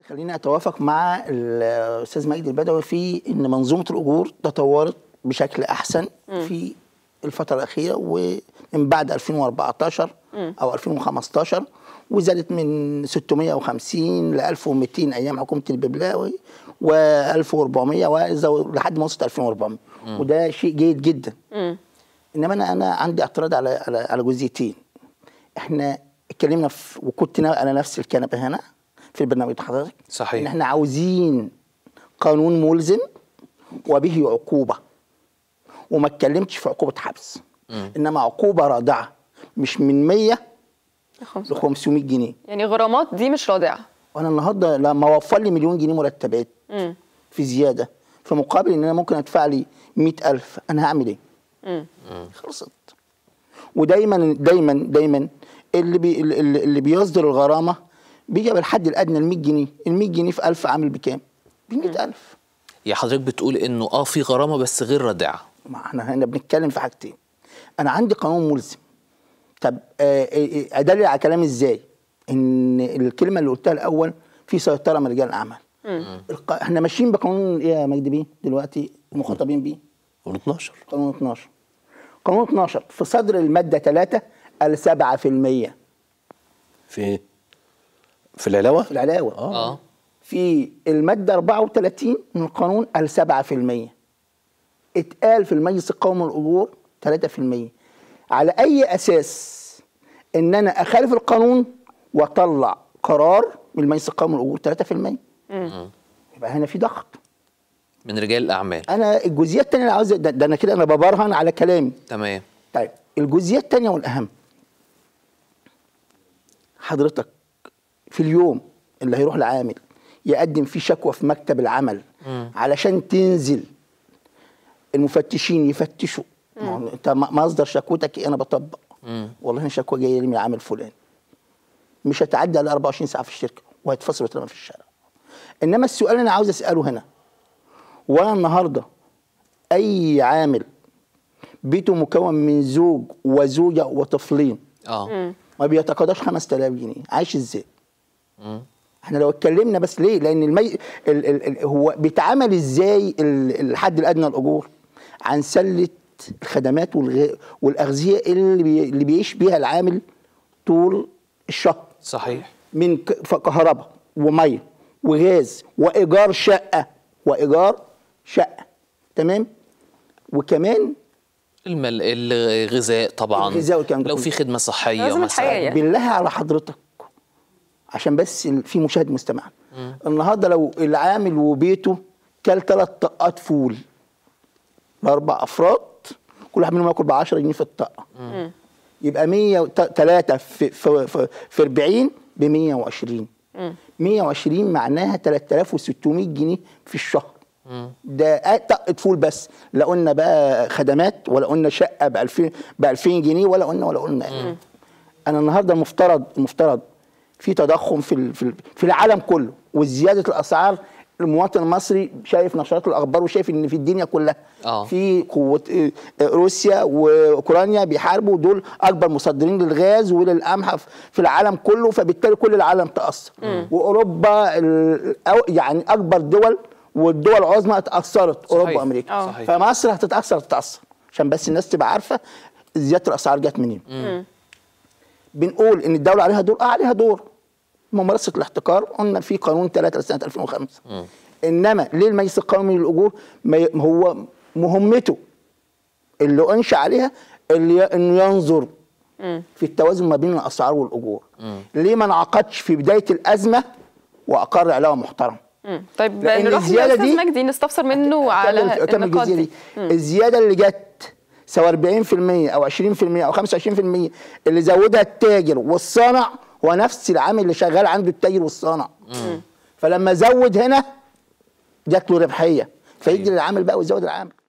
خليني اتوافق مع الاستاذ مجدي البدوي في ان منظومه الاجور تطورت بشكل احسن في الفتره الاخيره ومن بعد 2014 او 2015 وزادت من 650 ل 1200 ايام حكومه الببلاوي و1400 لحد ما وصلت 2400 وده شيء جيد جدا انما انا انا عندي اعتراض على على على جزئيتين احنا اتكلمنا في وكنت انا نفس الكنبه هنا في البرنامج بتاع حضرتك صحيح. ان احنا عاوزين قانون ملزم وبه عقوبه وما اتكلمتش في عقوبه حبس انما عقوبه رادعه مش من 100 ل 500 جنيه يعني غرامات دي مش رادعه وانا النهارده لما وفر لي مليون جنيه مرتبات مم. في زياده في مقابل ان انا ممكن ادفع لي 100000 انا هعمل ايه؟ مم. خلصت ودايما دايما دايما اللي بي اللي, اللي بيصدر الغرامه بيجي بالحد الادنى ال 100 جنيه ال 100 جنيه في 1000 عامل بكام؟ ب 100000 يا حضرتك بتقول انه اه في غرامه بس غير رادعه ما احنا هنا بنتكلم في حاجتين انا عندي قانون ملزم طب آه، آه، آه، ادلل على كلامي ازاي ان الكلمه اللي قلتها الاول في سيطره من رجال الاعمال الق... احنا ماشيين بقانون ايه يا مجدي بيه دلوقتي مخاطبين بيه قول 12 قانون 12 قانون 12 في صدر الماده 3 قال 7% في ايه؟ في العلاوه؟ في العلاوه اه في المادة 34 من القانون قال 7% اتقال في المجلس القومي للأجور 3% على أي أساس إن أنا أخالف القانون وأطلع قرار من المجلس القومي للأجور 3% يبقى هنا في ضغط من رجال الاعمال أنا الجزئية التانية اللي عاوز ده, ده أنا كده أنا ببرهن على كلامي تمام طيب الجزئيه الثانيه والاهم حضرتك في اليوم اللي هيروح العامل يقدم فيه شكوى في مكتب العمل علشان تنزل المفتشين يفتشوا ما هو انت م- مصدر شكوتك ايه انا بطبق والله انا شكوى جايه لي من العامل فلان مش هتعدي على 24 ساعه في الشركه وهيتفصل ويترمى في الشارع انما السؤال اللي انا عاوز اساله هنا وانا النهارده اي عامل بيته مكون من زوج وزوجة وطفلين اه ما بيتقاضاش 5000 جنيه عايش ازاي؟ احنا لو اتكلمنا بس ليه؟ لان المي... ال... ال... ال... هو بيتعامل ازاي ال... الحد الادنى الاجور عن سله الخدمات والغ... والاغذيه اللي بي... اللي بيعيش بيها العامل طول الشهر صحيح من ك- ف- كهرباء وميه وغاز وايجار شقه وايجار شقه تمام وكمان المل... الغذاء طبعا الغذاء والكلام ده لو كله. في خدمه صحيه لازم مثلا الحياة. بالله على حضرتك عشان بس ال- في مشاهد مستمع النهارده لو العامل وبيته كل ثلاث طقات فول لاربع افراد كل واحد منهم ياكل ب 10 جنيه في الطاقه يبقى 103 في في في, في 40 ب 120 120 معناها 3600 جنيه في الشهر ده طقه فول بس لا قلنا بقى خدمات ولا قلنا شقه ب 2000 ب 2000 جنيه ولا قلنا ولا قلنا إيه. انا النهارده المفترض المفترض في تضخم في ال- في ال- في العالم كله وزياده الاسعار المواطن المصري شايف نشرات الاخبار وشايف ان في الدنيا كلها آه. في قوه إيه، روسيا واوكرانيا بيحاربوا دول اكبر مصدرين للغاز وللقمح في- في العالم كله فبالتالي كل العالم تاثر واوروبا ال- أو- يعني اكبر دول والدول العظمى اتاثرت اوروبا صحيح. وامريكا آه. صحيح. فمصر هتتاثر تتاثر عشان بس الناس تبقى عارفه زياده الاسعار جت منين بنقول ان الدوله عليها دور اه عليها دور ممارسه الاحتكار قلنا في قانون 3 سنه 2005 انما ليه المجلس القومي للاجور ما ي- هو مهمته اللي انشا عليها اللي ي- انه ينظر في التوازن ما بين الاسعار والاجور ليه ما انعقدش في بدايه الازمه واقر علاوه محترم مم. طيب لأن نروح الزيادة للاستاذ دي- مجدي نستفسر منه على أكمل- أكمل النقاط الجزئية دي دي الزياده اللي جت سواء 40% او 20% او 25% اللي زودها التاجر والصانع هو نفس العامل اللي شغال عنده التاجر والصانع فلما زود هنا جات له ربحيه فيجي للعامل بقى ويزود العامل